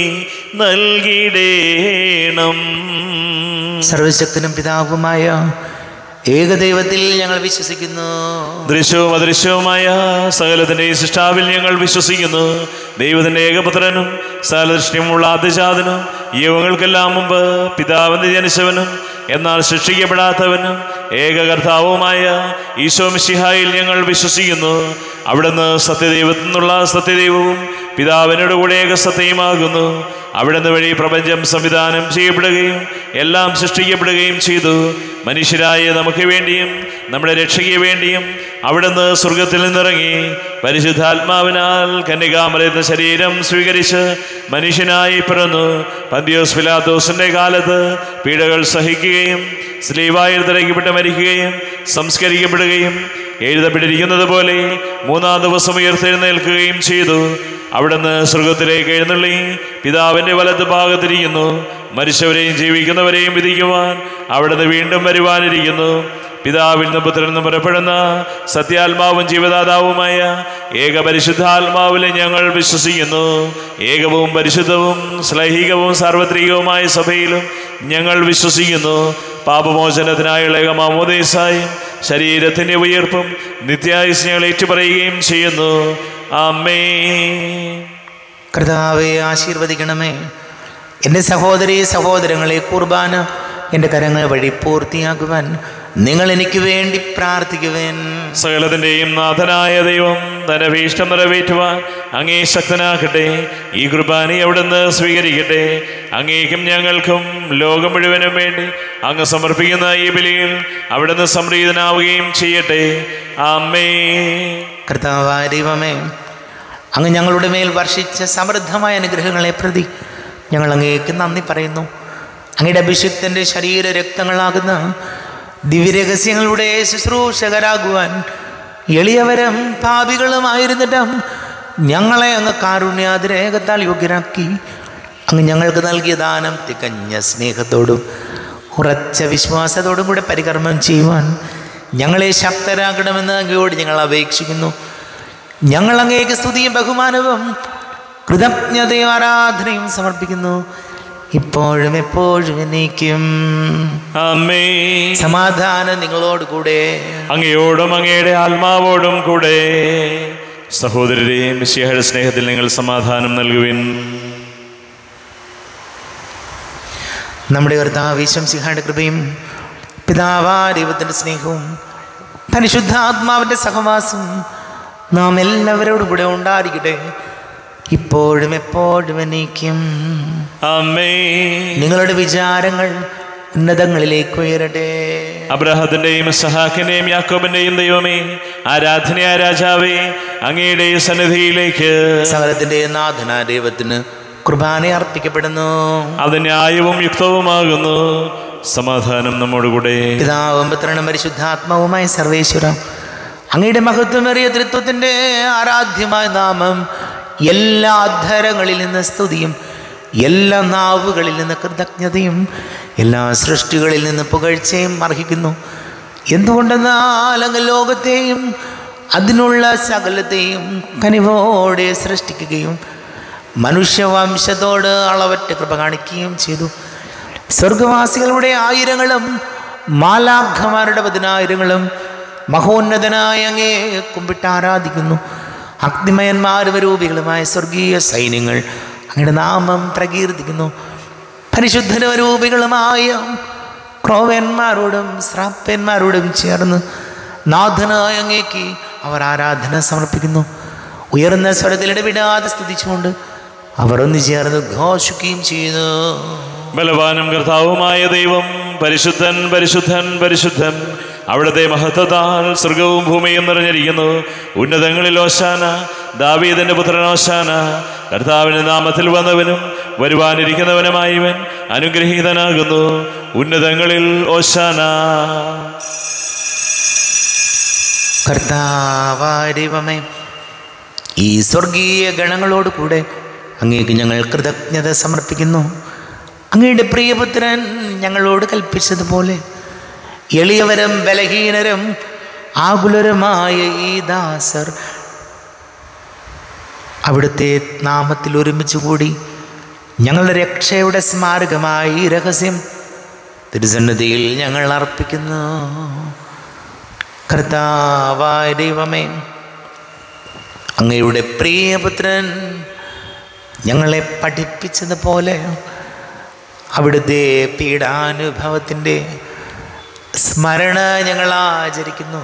നൽകിടേണം സർവശക്തനും പിതാവുമായ ഏകദൈവത്തിൽ ഞങ്ങൾ വിശ്വസിക്കുന്നു ദൃശ്യവും അദൃശ്യവുമായ സകലത്തിൻ്റെ സൃഷ്ടാവിൽ ഞങ്ങൾ വിശ്വസിക്കുന്നു ദൈവത്തിൻ്റെ ഏകപുത്രനും സകലദൃഷ്ടിയുമുള്ള ആദ്യജാതനും യുവങ്ങൾക്കെല്ലാം മുമ്പ് പിതാവിന് ജനിച്ചവനും എന്നാൽ സൃഷ്ടിക്കപ്പെടാത്തവനും ഏകകർത്താവുമായ ഈശോ മിശിഹായിൽ ഞങ്ങൾ വിശ്വസിക്കുന്നു അവിടുന്ന് സത്യദൈവത്തിൽ നിന്നുള്ള സത്യദൈവവും പിതാവിനോട് കൂടെ ഏകസത്യമാകുന്നു അവിടുന്ന് വഴി പ്രപഞ്ചം സംവിധാനം ചെയ്യപ്പെടുകയും എല്ലാം സൃഷ്ടിക്കപ്പെടുകയും ചെയ്തു മനുഷ്യരായ നമുക്ക് വേണ്ടിയും നമ്മുടെ രക്ഷയ്ക്ക് വേണ്ടിയും അവിടുന്ന് സ്വർഗത്തിൽ നിന്നിറങ്ങി പരിശുദ്ധാത്മാവിനാൽ കന്യകാമരയത്തെ ശരീരം സ്വീകരിച്ച് മനുഷ്യനായി പിറന്നു പന്തിയോസ് ഫിലാത്തോസിന്റെ കാലത്ത് പീഡകൾ സഹിക്കുകയും സ്ലീവായിൽ തിരക്കപ്പെട്ട് മരിക്കുകയും സംസ്കരിക്കപ്പെടുകയും എഴുതപ്പെട്ടിരിക്കുന്നത് പോലെ മൂന്നാം ദിവസം ഉയർത്തെഴുന്നേൽക്കുകയും ചെയ്തു അവിടുന്ന് സ്വർഗത്തിലേക്ക് എഴുന്നള്ളി പിതാവിൻ്റെ വലത്ത് ഭാഗത്തിരിക്കുന്നു മരിച്ചവരെയും ജീവിക്കുന്നവരെയും വിധിക്കുവാൻ അവിടുന്ന് വീണ്ടും വരുവാനിരിക്കുന്നു പിതാവിൽ നിന്ന് പുത്രനിൽ നിന്ന് പുറപ്പെടുന്ന സത്യാത്മാവും ജീവദാതാവുമായ ഏക പരിശുദ്ധാത്മാവിലെ ഞങ്ങൾ വിശ്വസിക്കുന്നു ഏകവും പരിശുദ്ധവും ശ്ലൈഹികവും സാർവത്രികവുമായ സഭയിലും ഞങ്ങൾ വിശ്വസിക്കുന്നു പാപമോചനത്തിനായുള്ള ഏകമാമോദേശായും ശരീരത്തിൻ്റെ ഉയർപ്പും നിത്യായുസ് ഞങ്ങൾ ഏറ്റുപറയുകയും ചെയ്യുന്നു അമ്മേ കർത്താവെ ആശീർവദിക്കണമേ എൻ്റെ സഹോദരി സഹോദരങ്ങളെ കുർബാന എൻ്റെ കരങ്ങൾ വഴി പൂർത്തിയാക്കുവാൻ നിങ്ങൾ എനിക്ക് വേണ്ടി പ്രാർത്ഥിക്കുവേൻ സകലത്തിൻ്റെയും നാഥനായ ദൈവം തന്റെ ഭീഷ്ടം നിറവേറ്റുവാൻ അങ്ങേ ശക്തനാക്കട്ടെ ഈ കുർബാന അവിടുന്ന് സ്വീകരിക്കട്ടെ അങ്ങേക്കും ഞങ്ങൾക്കും ലോകം മുഴുവനും വേണ്ടി അങ്ങ് സമർപ്പിക്കുന്ന ഈ ബലിയിൽ അവിടുന്ന് സംപ്രീതനാവുകയും ചെയ്യട്ടെ അമ്മേ കർത്താവായ ദൈവമേ അങ്ങ് ഞങ്ങളുടെ മേൽ വർഷിച്ച സമൃദ്ധമായ അനുഗ്രഹങ്ങളെ പ്രതി ഞങ്ങൾ അങ്ങേക്ക് നന്ദി പറയുന്നു അങ്ങയുടെ അഭിഷിക്തൻ്റെ ശരീര രക്തങ്ങളാകുന്ന ദിവ്യരഹസ്യങ്ങളുടെ ശുശ്രൂഷകരാകുവാൻ എളിയവരും പാപികളുമായിരുന്നിട്ടും ഞങ്ങളെ അങ്ങ് കാരുണ്യാതിരേകത്താൽ യോഗ്യരാക്കി അങ്ങ് ഞങ്ങൾക്ക് നൽകിയ ദാനം തികഞ്ഞ സ്നേഹത്തോടും ഉറച്ച വിശ്വാസത്തോടും കൂടെ പരികർമ്മം ചെയ്യുവാൻ ഞങ്ങളെ ശക്തരാക്കണമെന്ന് അങ്ങയോട് ഞങ്ങൾ അപേക്ഷിക്കുന്നു ഞങ്ങൾ അങ്ങേക്ക് സ്തുതിയും ബഹുമാനവും കൃതജ്ഞതയും ആരാധനയും സമർപ്പിക്കുന്നു ഇപ്പോഴും എപ്പോഴും എന്നേക്കും അമ്മേ സമാധാനം നിങ്ങളോട് കൂടെ അങ്ങയോടും അങ്ങയുടെ ആത്മാവോടും കൂടെ സഹോദരരെയും മിശിഹയുടെ സ്നേഹത്തിൽ നിങ്ങൾ സമാധാനം നൽകുവിൻ നമ്മുടെ കർത്താവിശ്വം സിഹായുടെ കൃപയും പിതാവാ ദൈവത്തിൻ്റെ സ്നേഹവും പരിശുദ്ധാത്മാവിൻ്റെ സഹവാസം നാം എല്ലാവരോടും കൂടെ ഉണ്ടായിരിക്കട്ടെ ഇപ്പോഴും എപ്പോഴും എന്നേക്കും അമ്മേ നിങ്ങളുടെ വിചാരങ്ങൾ ഉന്നതങ്ങളിലേക്ക് ഉയരട്ടെ അബ്രഹത്തിന്റെയും സഹാക്കിന്റെയും യാക്കോബിന്റെയും ദൈവമേ ആരാധനയായ രാജാവേ അങ്ങയുടെ സന്നിധിയിലേക്ക് സകലത്തിൻ്റെ നാഥന ദൈവത്തിന് കുർബാന അർപ്പിക്കപ്പെടുന്നു അത് ന്യായവും യുക്തവുമാകുന്നു സമാധാനം നമ്മോടുകൂടെ പിതാവും പുത്രനും പരിശുദ്ധാത്മാവുമായ സർവേശ്വര അങ്ങയുടെ മഹത്വമേറിയ തൃത്വത്തിൻ്റെ ആരാധ്യമായ നാമം എല്ലാ അധരങ്ങളിൽ നിന്ന് സ്തുതിയും എല്ലാ നാവുകളിൽ നിന്ന് കൃതജ്ഞതയും എല്ലാ സൃഷ്ടികളിൽ നിന്ന് പുകഴ്ചയും അർഹിക്കുന്നു എന്തുകൊണ്ടെന്നാൽ അങ്ങ് ലോകത്തെയും അതിനുള്ള സകലത്തെയും കനിവോടെ സൃഷ്ടിക്കുകയും മനുഷ്യവംശത്തോട് അളവറ്റ കൃപ കാണിക്കുകയും ചെയ്തു സ്വർഗവാസികളുടെ ആയിരങ്ങളും മാലാഖമാരുടെ പതിനായിരങ്ങളും മഹോന്നതനായ അങ്ങേ കുമ്പിട്ട് ആരാധിക്കുന്നു അഗ്നിമയന്മാരും രൂപികളുമായ സ്വർഗീയ സൈന്യങ്ങൾ അങ്ങയുടെ നാമം പ്രകീർത്തിക്കുന്നു പരിശുദ്ധരൂപികളുമായ ക്രോവന്മാരോടും ശ്രാപ്പന്മാരോടും ചേർന്ന് നാഥനായ അങ്ങേക്ക് അവർ ആരാധന സമർപ്പിക്കുന്നു ഉയർന്ന സ്വരത്തിൽ ഇടപെടാതെ സ്തുതിച്ചുകൊണ്ട് അവർ ഒന്ന് ചേർന്ന് ഘോഷിക്കുകയും ചെയ്യുന്നു ബലവാനും കർത്താവുമായ ദൈവം പരിശുദ്ധൻ പരിശുദ്ധൻ പരിശുദ്ധൻ അവിടുത്തെ മഹത്വത്താൽ സ്വർഗവും ഭൂമിയും നിറഞ്ഞിരിക്കുന്നു ഉന്നതങ്ങളിൽ ഓശാന ദാവീദിന്റെ പുത്രൻ ഓശാന കർത്താവിന്റെ നാമത്തിൽ വന്നവനും വരുവാനിരിക്കുന്നവനുമായവൻ അനുഗ്രഹീതനാകുന്നു ഉന്നതങ്ങളിൽ ഓശാന കർത്താവാരിവമേ ഈ സ്വർഗീയ ഗണങ്ങളോട് കൂടെ അങ്ങേക്ക് ഞങ്ങൾ കൃതജ്ഞത സമർപ്പിക്കുന്നു അങ്ങയുടെ പ്രിയപുത്രൻ ഞങ്ങളോട് കൽപ്പിച്ചതുപോലെ എളിയവരും ബലഹീനരും ആകുലരുമായ ഈ ദാസർ അവിടുത്തെ നാമത്തിൽ ഒരുമിച്ച് കൂടി ഞങ്ങളുടെ രക്ഷയുടെ സ്മാരകമായി ഈ രഹസ്യം തിരുസന്നിധിയിൽ ഞങ്ങൾ അർപ്പിക്കുന്നു കർത്താവായ ദൈവമേ അങ്ങയുടെ പ്രിയപുത്രൻ ഞങ്ങളെ പഠിപ്പിച്ചതുപോലെ അവിടുത്തെ പീഡാനുഭവത്തിൻ്റെ സ്മരണ ഞങ്ങൾ ആചരിക്കുന്നു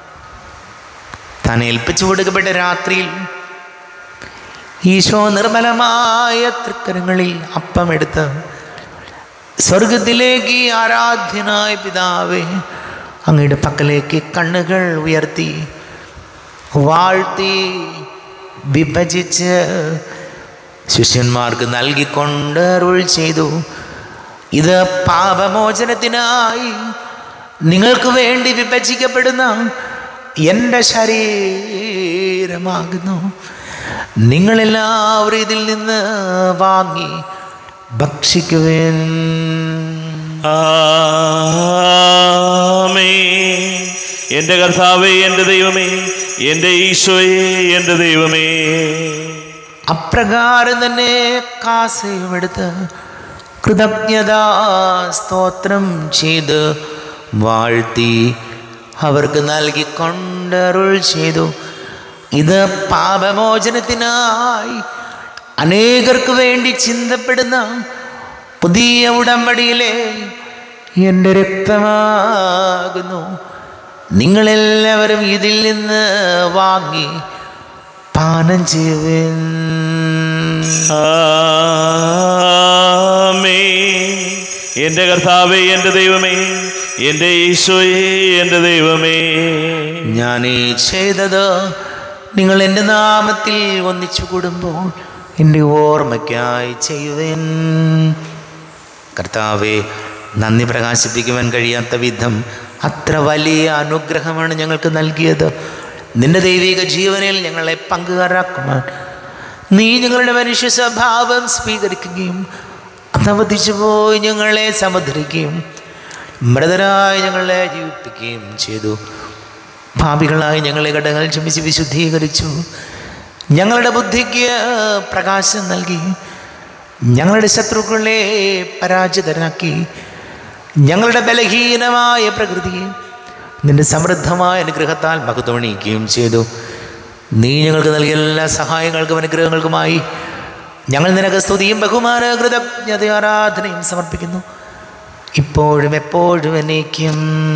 താൻ ഏൽപ്പിച്ചു കൊടുക്കപ്പെട്ട രാത്രിയിൽ ഈശോ നിർമ്മലമായ തൃക്കരങ്ങളിൽ അപ്പമെടുത്ത് സ്വർഗത്തിലേക്ക് ഈ ആരാധ്യനായ പിതാവേ അങ്ങയുടെ പക്കലേക്ക് കണ്ണുകൾ ഉയർത്തി വാഴ്ത്തി വിഭജിച്ച് ശിഷ്യന്മാർക്ക് നൽകിക്കൊണ്ട് അരുൾ ചെയ്തു ഇത് പാപമോചനത്തിനായി നിങ്ങൾക്ക് വേണ്ടി വിഭജിക്കപ്പെടുന്ന എൻ്റെ ശരീരമാകുന്നു നിങ്ങളെല്ലാവരും ഇതിൽ നിന്ന് വാങ്ങി ഭക്ഷിക്കുവേൻ ആമേ എൻ്റെ കർത്താവേ എൻ്റെ ദൈവമേ എൻ്റെ ഈശോയെ എൻ്റെ ദൈവമേ അപ്രകാരം തന്നെ കാസയുമെടുത്ത് കൃതജ്ഞതാ സ്തോത്രം ചെയ്ത് വാഴ്ത്തി അവർക്ക് നൽകിക്കൊണ്ടരുൾ ചെയ്തു ഇത് പാപമോചനത്തിനായി അനേകർക്ക് വേണ്ടി ചിന്തപ്പെടുന്ന പുതിയ ഉടമ്പടിയിലെ എൻ്റെ രക്തമാകുന്നു നിങ്ങളെല്ലാവരും ഇതിൽ നിന്ന് വാങ്ങി പാനം ചെയ്യുവേൻ ആമേ എൻ്റെ കർത്താവേ എൻ്റെ ദൈവമേ എൻ്റെ ഈശോയെ എൻ്റെ ദൈവമേ ഞാൻ ഈ ചെയ്തത് നിങ്ങൾ എൻ്റെ നാമത്തിൽ ഒന്നിച്ചു കൂടുമ്പോൾ എൻ്റെ ഓർമ്മയ്ക്കായി ചെയ്യുവേൻ കർത്താവെ നന്ദി പ്രകാശിപ്പിക്കുവാൻ കഴിയാത്ത വിധം അത്ര വലിയ അനുഗ്രഹമാണ് ഞങ്ങൾക്ക് നൽകിയത് നിന്റെ ദൈവിക ജീവനിൽ ഞങ്ങളെ പങ്കുകാരാക്കുവാൻ നീ ഞങ്ങളുടെ മനുഷ്യ സ്വഭാവം സ്വീകരിക്കുകയും അനവധിച്ചു പോയി ഞങ്ങളെ സമുദ്രിക്കുകയും മൃതരായി ഞങ്ങളെ ജീവിപ്പിക്കുകയും ചെയ്തു ഭാവികളായി ഞങ്ങളെ ഘടകങ്ങൾ ക്ഷമിച്ച് വിശുദ്ധീകരിച്ചു ഞങ്ങളുടെ ബുദ്ധിക്ക് പ്രകാശം നൽകി ഞങ്ങളുടെ ശത്രുക്കളെ പരാജിതരാക്കി ഞങ്ങളുടെ ബലഹീനമായ പ്രകൃതിയെ നിന്റെ സമൃദ്ധമായ അനുഗ്രഹത്താൽ മഹത്വണിയിക്കുകയും ചെയ്തു നീ ഞങ്ങൾക്ക് നൽകിയ എല്ലാ സഹായങ്ങൾക്കും അനുഗ്രഹങ്ങൾക്കുമായി ഞങ്ങൾ നിനക്ക് സ്തുതിയും ബഹുമാന കൃതജ്ഞത ആരാധനയും സമർപ്പിക്കുന്നു ഇപ്പോഴും എപ്പോഴും എന്നേക്കും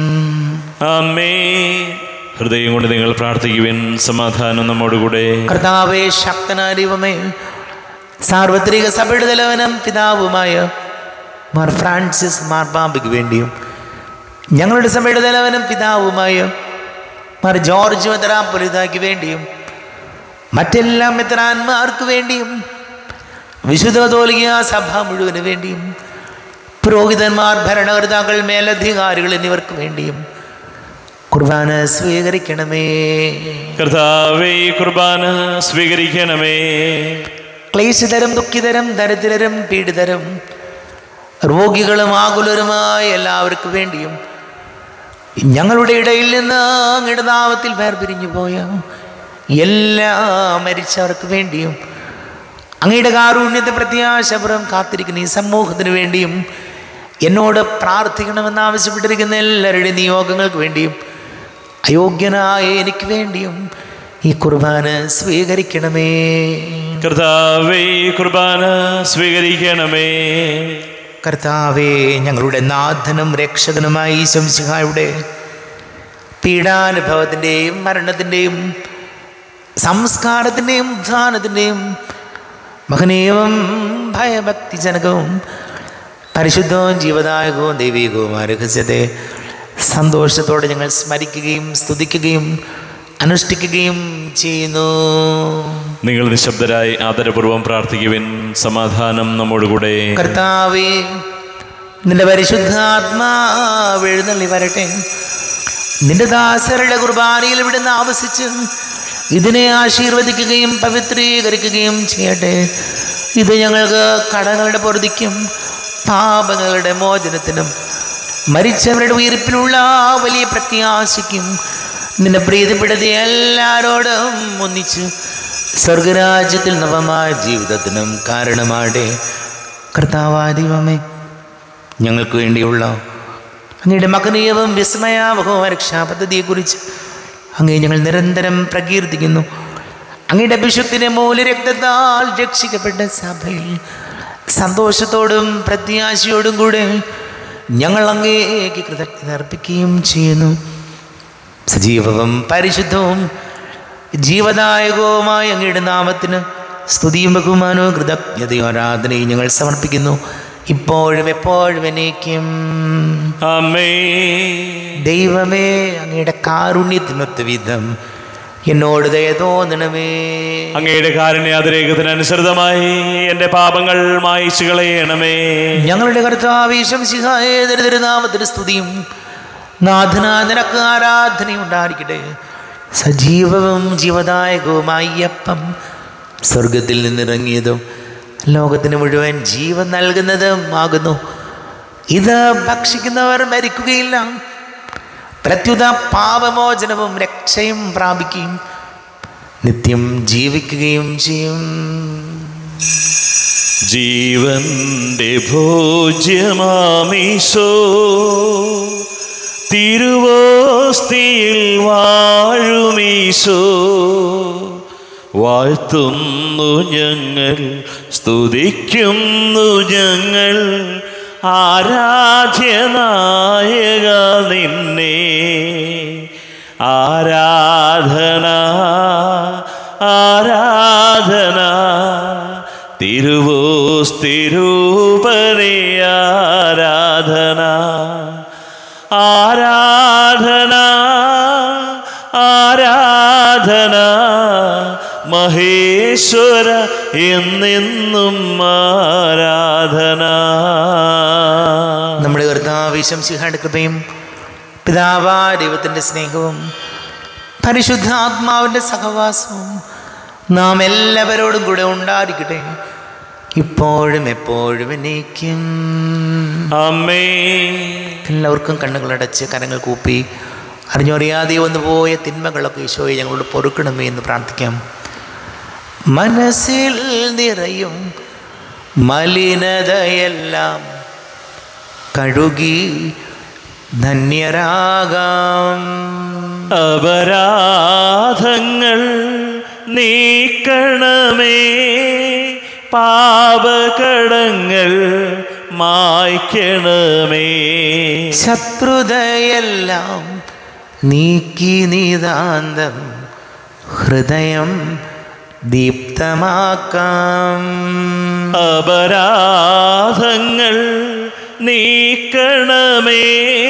അമ്മേ ഹൃദയം കൊണ്ട് നിങ്ങൾ പ്രാർത്ഥിക്കുവിൻ സമാധാനം നമ്മോടുകൂടെ കർത്താവേ ശക്തനായ ദൈവമേ സാർവത്രിക സഭയുടെ തലവനും പിതാവുമായ മാർ ഫ്രാൻസിസ് മാർപ്പാമ്പയ്ക്ക് വേണ്ടിയും ഞങ്ങളുടെ സഭയുടെ തലവനും പിതാവുമായ മാർ ജോർജ് മെത്രാപ്പൊലിതാക്ക് വേണ്ടിയും മറ്റെല്ലാ മെത്രാന്മാർക്ക് വേണ്ടിയും വിശുദ്ധ തോലിക സഭ മുഴുവന് വേണ്ടിയും പുരോഹിതന്മാർ ഭരണകർത്താക്കൾ മേലധികാരികൾ എന്നിവർക്ക് വേണ്ടിയും കുർബാന സ്വീകരിക്കണമേ കർത്താവേ ഈ കുർബാന സ്വീകരിക്കണമേ ക്ലേശതരം ദുഃഖിതരം ദരിദ്രരും പീഡിതരും രോഗികളും ആകുലരുമായ എല്ലാവർക്കും വേണ്ടിയും ഞങ്ങളുടെ ഇടയിൽ നിന്ന് അങ്ങയുടെ നാമത്തിൽ വേർപിരിഞ്ഞു പോയ എല്ലാ മരിച്ചവർക്ക് വേണ്ടിയും അങ്ങയുടെ കാരുണ്യത്തെ പ്രത്യാശപുറം കാത്തിരിക്കുന്ന ഈ സമൂഹത്തിന് വേണ്ടിയും എന്നോട് പ്രാർത്ഥിക്കണമെന്ന് ആവശ്യപ്പെട്ടിരിക്കുന്ന എല്ലാവരുടെയും നിയോഗങ്ങൾക്ക് വേണ്ടിയും അയോഗ്യനായ എനിക്ക് വേണ്ടിയും ഈ കുർബാന സ്വീകരിക്കണമേ കർത്താവേ ഈ കുർബാന സ്വീകരിക്കണമേ കർത്താവേ ഞങ്ങളുടെ നാഥനും രക്ഷകനുമായി ശംസിഹായുടെ പീഡാനുഭവത്തിൻ്റെയും മരണത്തിൻ്റെയും സംസ്കാരത്തിൻ്റെയും ഉദ്ധാനത്തിൻ്റെയും മഹനീയവും ഭയഭക്തിജനകവും പരിശുദ്ധവും ജീവദായകവും ദൈവികവുമായ രഹസ്യത്തെ സന്തോഷത്തോടെ ഞങ്ങൾ സ്മരിക്കുകയും സ്തുതിക്കുകയും അനുഷ്ഠിക്കുകയും ചെയ്യുന്നു നിങ്ങൾ നിശബ്ദരായി ആദരപൂർവ്വം പ്രാർത്ഥിക്കുവിൻ സമാധാനം നമ്മോടുകൂടെ കർത്താവേ നിന്റെ പരിശുദ്ധാത്മാവ് എഴുന്നള്ളി വരട്ടെ നിന്റെ ദാസരുടെ കുർബാനയിൽ ഇവിടുന്ന് ആവസിച്ച് ഇതിനെ ആശീർവദിക്കുകയും പവിത്രീകരിക്കുകയും ചെയ്യട്ടെ ഇത് ഞങ്ങൾക്ക് കടങ്ങളുടെ പൊറുതിക്കും പാപങ്ങളുടെ മോചനത്തിനും മരിച്ചവരുടെ ഉയർപ്പിലുള്ള വലിയ പ്രത്യാശയ്ക്കും നിന്നെ പ്രീതിപ്പെടുത്തിയ എല്ലാവരോടും ഒന്നിച്ച് സ്വർഗരാജ്യത്തിൽ നവമായ ജീവിതത്തിനും കാരണമാടെ കർത്താവാദിവമേ ഞങ്ങൾക്ക് വേണ്ടിയുള്ള അങ്ങയുടെ മകനീയവും വിസ്മയാവഹവും രക്ഷാപദ്ധതിയെക്കുറിച്ച് അങ്ങേ ഞങ്ങൾ നിരന്തരം പ്രകീർത്തിക്കുന്നു അങ്ങയുടെ അഭിഷക്തിന്റെ മൂലരക്തത്താൽ രക്ഷിക്കപ്പെട്ട സഭയിൽ സന്തോഷത്തോടും പ്രത്യാശയോടും കൂടെ ഞങ്ങൾ അങ്ങേക്ക് കൃതജ്ഞത അർപ്പിക്കുകയും ചെയ്യുന്നു സജീവവും പരിശുദ്ധവും ജീവദായകവുമായ അങ്ങയുടെ നാമത്തിന് സ്തുതിയും ബഹുമാനവും കൃതജ്ഞതയും ആരാധനയും ഞങ്ങൾ സമർപ്പിക്കുന്നു ഇപ്പോഴും എപ്പോഴും എന്നേക്കും അമ്മേ ദൈവമേ അങ്ങയുടെ കാരുണ്യത്തിനൊത്ത വിധം എന്നോട് ദയ തോന്നണമേ അങ്ങയുടെ കാരുണ്യാതിരേഖത്തിനനുസൃതമായി എൻ്റെ പാപങ്ങൾ മായിച്ചു കളയണമേ ഞങ്ങളുടെ കർത്താവീശം സിഹായ ദരിദ്രനാമത്തിന് സ്തുതിയും നാഥന നിനക്ക് ആരാധനയും ഉണ്ടായിരിക്കട്ടെ സജീവവും ജീവദായകവുമായ ഈ അപ്പം സ്വർഗത്തിൽ നിന്നിറങ്ങിയതും ലോകത്തിന് മുഴുവൻ ജീവൻ നൽകുന്നതും ആകുന്നു ഇത് ഭക്ഷിക്കുന്നവർ മരിക്കുകയില്ല പ്രത്യുത പാപമോചനവും രക്ഷയും പ്രാപിക്കുകയും നിത്യം ജീവിക്കുകയും ചെയ്യും ജീവന്റെ ഭോജ്യമാമീശോ തിരുവോസ്തിയിൽ വാഴുമീശോ വാഴ്ത്തുന്നു ഞങ്ങൾ സ്തുതിക്കുന്നു ഞങ്ങൾ ആരാധ്യനായക നിന്നെ ആരാധന ആരാധന തിരുവോസ്തിരൂപനെ ആരാധന ആരാധന ആരാധന മഹേശ്വര എന്നെന്നും ആരാധന നമ്മുടെ കർത്താവിശം സിഹായുടെ കൃപയും പിതാവാ ദൈവത്തിൻ്റെ സ്നേഹവും പരിശുദ്ധാത്മാവിൻ്റെ സഹവാസവും നാം എല്ലാവരോടും കൂടെ ഉണ്ടായിരിക്കട്ടെ ഇപ്പോഴും എപ്പോഴും എന്നേക്കും അമ്മേ എല്ലാവർക്കും കണ്ണുകളടച്ച് കരങ്ങൾ കൂപ്പി അറിഞ്ഞറിയാതെ വന്നു പോയ തിന്മകളൊക്കെ ഈശോയെ ഞങ്ങളോട് പൊറുക്കണമേ എന്ന് പ്രാർത്ഥിക്കാം മനസ്സിൽ നിറയും മലിനതയെല്ലാം കഴുകി ധന്യരാകാം അപരാധങ്ങൾ നീക്കണമേ പാപകടങ്ങൾ മായ്ക്കണമേ ശത്രുതയെല്ലാം നീക്കി നിതാന്തം ഹൃദയം ദീപ്തമാക്കാം അപരാധങ്ങൾ നീക്കണമേ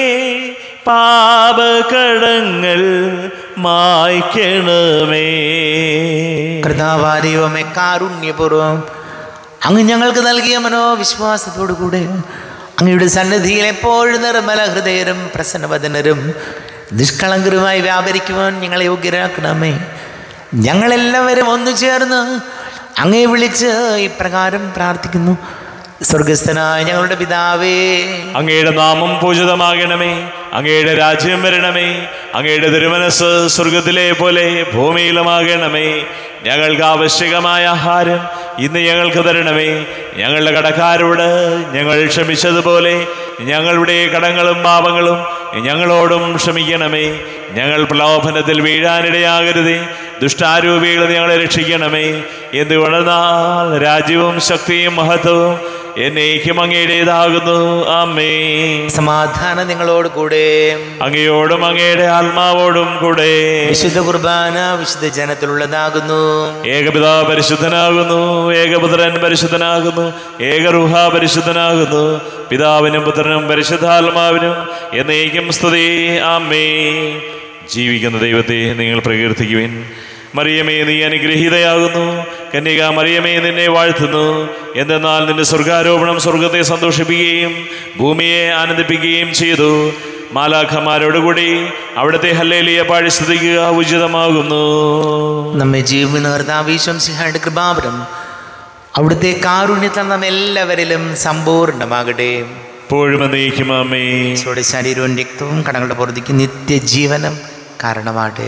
പാപകടങ്ങൾ മായ്ക്കണമേ കൃതാവാദൈവമേ കാരുണ്യപൂർവം അങ്ങ് ഞങ്ങൾക്ക് നൽകിയ മനോവിശ്വാസത്തോടു കൂടെ അങ്ങയുടെ സന്നിധിയിൽ എപ്പോഴും നിർമ്മല ഹൃദയരും പ്രസന്നവദനരും നിഷ്കളങ്കരുമായി വ്യാപരിക്കുവാൻ ഞങ്ങളെ യോഗ്യരാക്കണമേ ഞങ്ങളെല്ലാവരും ഒന്നു ചേർന്ന് അങ്ങേ വിളിച്ച് ഇപ്രകാരം പ്രാർത്ഥിക്കുന്നു സ്വർഗസ്ഥനായ ഞങ്ങളുടെ പിതാവേ അങ്ങയുടെ നാമം പൂജിതമാകണമേ അങ്ങയുടെ രാജ്യം വരണമേ അങ്ങയുടെ തിരുമനസ് സ്വർഗത്തിലെ പോലെ ഭൂമിയിലുമാകണമേ ഞങ്ങൾക്ക് ആവശ്യകമായ ആഹാരം ഇന്ന് ഞങ്ങൾക്ക് തരണമേ ഞങ്ങളുടെ കടക്കാരോട് ഞങ്ങൾ ക്ഷമിച്ചതുപോലെ ഞങ്ങളുടെ കടങ്ങളും പാപങ്ങളും ഞങ്ങളോടും ക്ഷമിക്കണമേ ഞങ്ങൾ പ്രലോഭനത്തിൽ വീഴാനിടയാകരുതേ ദുഷ്ടാരൂപികൾ ഞങ്ങളെ രക്ഷിക്കണമേ എന്തുകൊണ്ടെന്നാൽ രാജ്യവും ശക്തിയും മഹത്വവും എന്നേക്കും അങ്ങയുടേതാകുന്നു അമ്മേ സമാധാനം നിങ്ങളോട് കൂടെ അങ്ങയോടും അങ്ങയുടെ ആത്മാവോടും കൂടെ വിശുദ്ധ കുർബാന വിശുദ്ധ ജനത്തിലുള്ളതാകുന്നു ഏകപിതാ പരിശുദ്ധനാകുന്നു ഏകപുത്രൻ പരിശുദ്ധനാകുന്നു ഏകറുഹ പരിശുദ്ധനാകുന്നു പിതാവിനും പുത്രനും പരിശുദ്ധാത്മാവിനും എന്നേക്കും സ്തുതി അമ്മേ ജീവിക്കുന്ന ദൈവത്തെ നിങ്ങൾ പ്രകീർത്തിക്കുവിൻ മറിയമേ നീ അനുഗ്രഹീതയാകുന്നു കന്യക മറിയമേ നിന്നെ വാഴ്ത്തുന്നു എന്തെന്നാൽ നിന്റെ സ്വർഗാരോപണം സ്വർഗത്തെ സന്തോഷിപ്പിക്കുകയും ഭൂമിയെ ആനന്ദിപ്പിക്കുകയും ചെയ്തു മാലാഖമാരോടുകൂടി അവിടുത്തെ ഹല്ലേലിയ പാടി സ്തുതിക്കുക ഉചിതമാകുന്നു നമ്മെ ജീവൻ കർത്താവീശ്വം സിഹായുടെ കൃപാപരം അവിടുത്തെ കാരുണ്യത്താൽ നാം എല്ലാവരിലും സമ്പൂർണ്ണമാകട്ടെ എപ്പോഴും എന്നേക്കും അമ്മേ ഈശോയുടെ ശരീരവും രക്തവും കടങ്ങളുടെ പുറത്തേക്ക് നിത്യജീവനം കാരണമാകട്ടെ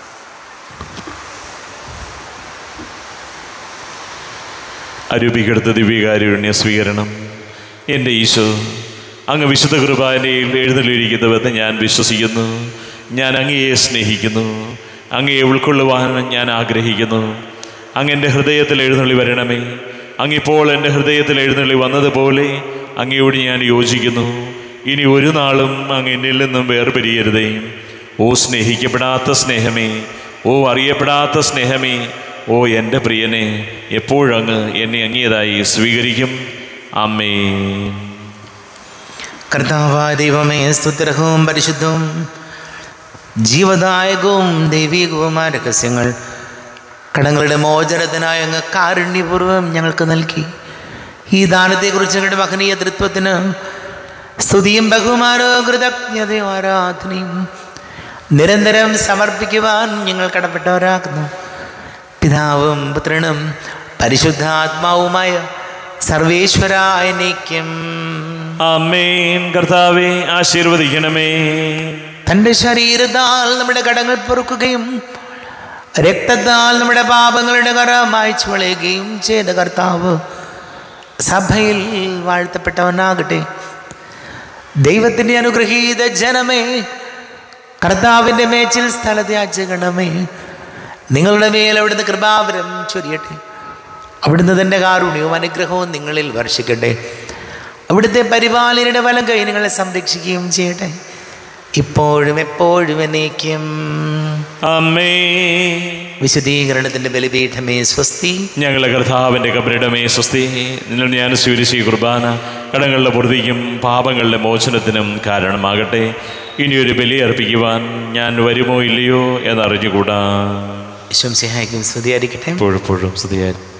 അരൂപിക്കെടുത്ത ദിവ്യകാരുണ്യ സ്വീകരണം എൻ്റെ ഈശോ അങ്ങ് വിശുദ്ധ കുർബാനയിൽ എഴുന്നള്ളിയിരിക്കുന്നുവെന്ന് ഞാൻ വിശ്വസിക്കുന്നു ഞാൻ അങ്ങയെ സ്നേഹിക്കുന്നു അങ്ങയെ ഉൾക്കൊള്ളുവാൻ ഞാൻ ആഗ്രഹിക്കുന്നു അങ്ങ് എൻ്റെ ഹൃദയത്തിൽ എഴുന്നള്ളി വരണമേ അങ്ങിപ്പോൾ എൻ്റെ ഹൃദയത്തിൽ എഴുന്നള്ളി വന്നതുപോലെ അങ്ങയോട് ഞാൻ യോജിക്കുന്നു ഇനി ഒരു നാളും അങ്ങ് എന്നിൽ നിന്നും വേർപിരിയരുതേ ഓ സ്നേഹിക്കപ്പെടാത്ത സ്നേഹമേ ഓ അറിയപ്പെടാത്ത സ്നേഹമേ ഓ എൻ്റെ പ്രിയനെ എപ്പോഴങ്ങ് എന്നെ അങ്ങേതായി സ്വീകരിക്കും അമ്മേ കർത്താവായ ദൈവമേ സ്തുത്യർഹവും പരിശുദ്ധവും ജീവദായകവും ദൈവികവുമായ രഹസ്യങ്ങൾ കടങ്ങളുടെ മോചനത്തിനായി അങ്ങ് കാരുണ്യപൂർവ്വം ഞങ്ങൾക്ക് നൽകി ഈ ദാനത്തെക്കുറിച്ച് ഞങ്ങളുടെ മഹനീയ തൃത്വത്തിന് സ്തുതിയും ബഹുമാനവും കൃതജ്ഞതയും ആരാധനയും നിരന്തരം സമർപ്പിക്കുവാൻ ഞങ്ങൾ കടപ്പെട്ടവരാക്കുന്നു പിതാവും പുത്രനും പരിശുദ്ധാത്മാവുമായ സർവേശ്വരായ നീക്യം അമ്മേൻ കർത്താവെ ആശീർവദിക്കണമേ തൻ്റെ ശരീരത്താൽ നമ്മുടെ കടങ്ങൾ പൊറുക്കുകയും രക്തത്താൽ നമ്മുടെ പാപങ്ങളുടെ കറ മായ്ച്ചു കളയുകയും ചെയ്ത കർത്താവ് സഭയിൽ വാഴ്ത്തപ്പെട്ടവനാകട്ടെ ദൈവത്തിൻ്റെ അനുഗ്രഹീത ജനമേ കർത്താവിൻ്റെ മേച്ചിൽ സ്ഥലത്യാചകണമേ നിങ്ങളുടെ മേൽ അവിടുന്ന് കൃപാവരം ചൊരിയട്ടെ അവിടുന്ന് തൻ്റെ കാരുണ്യവും അനുഗ്രഹവും നിങ്ങളിൽ വർഷിക്കട്ടെ അവിടുത്തെ പരിപാലനയുടെ വലം കൈ നിങ്ങളെ സംരക്ഷിക്കുകയും ചെയ്യട്ടെ ഇപ്പോഴും എപ്പോഴും എന്നേക്കും അമ്മേ വിശദീകരണത്തിൻ്റെ ബലിപീഠമേ സ്വസ്തി ഞങ്ങളെ കർത്താവിൻ്റെ കബരിടമേ സ്വസ്തി നിങ്ങൾ ഞാൻ സ്വീകരിച്ച ഈ കുർബാന കടങ്ങളുടെ പൊറുതിക്കും പാപങ്ങളുടെ മോചനത്തിനും കാരണമാകട്ടെ ഇനിയൊരു ബലി അർപ്പിക്കുവാൻ ഞാൻ വരുമോ ഇല്ലയോ എന്നറിഞ്ഞുകൂടാ വിശ്വം സഹായിക്കും സ്തുതിയായിരിക്കട്ടെ എപ്പോഴെപ്പോഴും സ്തുതിയായി